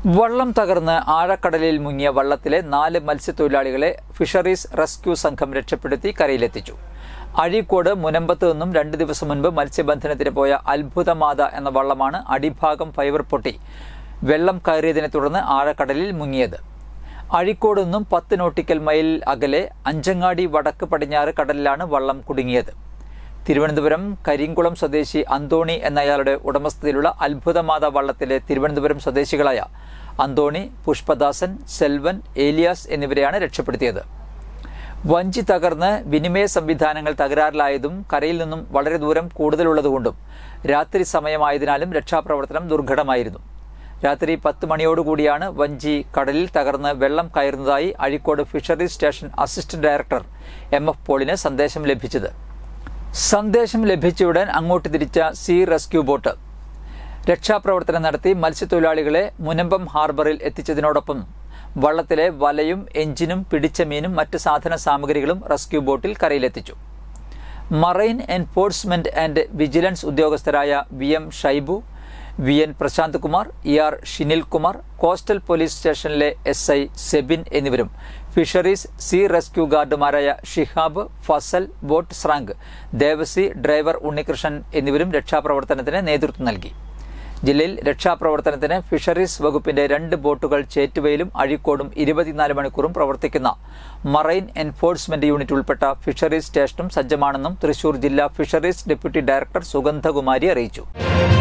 വള്ളം തകർന്ന് ആഴക്കടലിൽ മുങ്ങിയ വള്ളത്തിലെ നാല് മത്സ്യത്തൊഴിലാളികളെ ഫിഷറീസ് റെസ്ക്യൂ സംഘം രക്ഷപ്പെടുത്തി കരയിലെത്തിച്ചു അഴീക്കോട് മുനമ്പത്ത് നിന്നും രണ്ട് ദിവസം മുൻപ് മത്സ്യബന്ധനത്തിന് പോയ അത്ഭുതമാത എന്ന വള്ളമാണ് അടിഭാഗം ഫൈബർ പൊട്ടി വെള്ളം കയറിയതിനെ തുടർന്ന് ആഴക്കടലിൽ മുങ്ങിയത് അഴീക്കോട് നിന്നും പത്ത് നോട്ടിക്കൽ മൈൽ അകലെ അഞ്ചങ്ങാടി വടക്ക് പടിഞ്ഞാറ് കടലിലാണ് വള്ളം കുടുങ്ങിയത് തിരുവനന്തപുരം കരിങ്കുളം സ്വദേശി അന്തോണി എന്നയാളുടെ ഉടമസ്ഥതയിലുള്ള അത്ഭുതമാത വള്ളത്തിലെ തിരുവനന്തപുരം സ്വദേശികളായ അന്തോണി പുഷ്പദാസൻ സെൽവൻ ഏലിയാസ് എന്നിവരെയാണ് രക്ഷപ്പെടുത്തിയത് വഞ്ചി തകർന്ന് വിനിമയ സംവിധാനങ്ങൾ തകരാറിലായതും കരയിൽ നിന്നും വളരെ ദൂരം കൂടുതലുള്ളതുകൊണ്ടും രാത്രി സമയമായതിനാലും രക്ഷാപ്രവർത്തനം ദുർഘടമായിരുന്നു രാത്രി പത്ത് മണിയോടുകൂടിയാണ് വഞ്ചി കടലിൽ തകർന്ന് വെള്ളം കയറുന്നതായി Azhikode fisheries station assistant director M F പോളിന് സന്ദേശം ലഭിച്ചത് സന്ദേശം ലഭിച്ചയുടൻ അങ്ങോട്ട് തിരിച്ച സീ റെസ്ക്യൂ ബോട്ട് രക്ഷാപ്രവർത്തനം നടത്തി മത്സ്യത്തൊഴിലാളികളെ മുനമ്പം ഹാർബറിൽ എത്തിച്ചതിനോടൊപ്പം വള്ളത്തിലെ വലയും എഞ്ചിനും പിടിച്ച മീനും മറ്റ് സാധന സാമഗ്രികളും റെസ്ക്യൂ ബോട്ടിൽ കരയിലെത്തിച്ചു മറൈൻ എൻഫോഴ്സ്മെന്റ് ആൻഡ് വിജിലൻസ് ഉദ്യോഗസ്ഥരായ V M Shaibu V N Prashanth Kumar E R Shinil Kumar coastal police സ്റ്റേഷനിലെ എസ് ഐ സെബിൻ എന്നിവരും ഫിഷറീസ് സീ റെസ്ക്യൂ ഗാർഡുമാരായ ഷിഹാബ് ഫസൽ ബോട്ട് സ്രാങ്ക് ദേവസി ഡ്രൈവർ ഉണ്ണികൃഷ്ണൻ എന്നിവരും രക്ഷാപ്രവർത്തനത്തിന് നേതൃത്വം നൽകി ജില്ലയിൽ രക്ഷാപ്രവർത്തനത്തിന് ഫിഷറീസ് വകുപ്പിന്റെ രണ്ട് ബോട്ടുകൾ ചേറ്റുവയിലും അഴീക്കോടും ഇരുപത്തിനാല് മണിക്കൂറും പ്രവർത്തിക്കുന്ന മറൈൻ എൻഫോഴ്സ്മെന്റ് യൂണിറ്റ് ഉൾപ്പെട്ട ഫിഷറീസ് സ്റ്റേഷനും സജ്ജമാണെന്നും തൃശൂർ ജില്ലാ ഫിഷറീസ് ഡെപ്യൂട്ടി ഡയറക്ടർ സുഗന്ധകുമാരി അറിയിച്ചു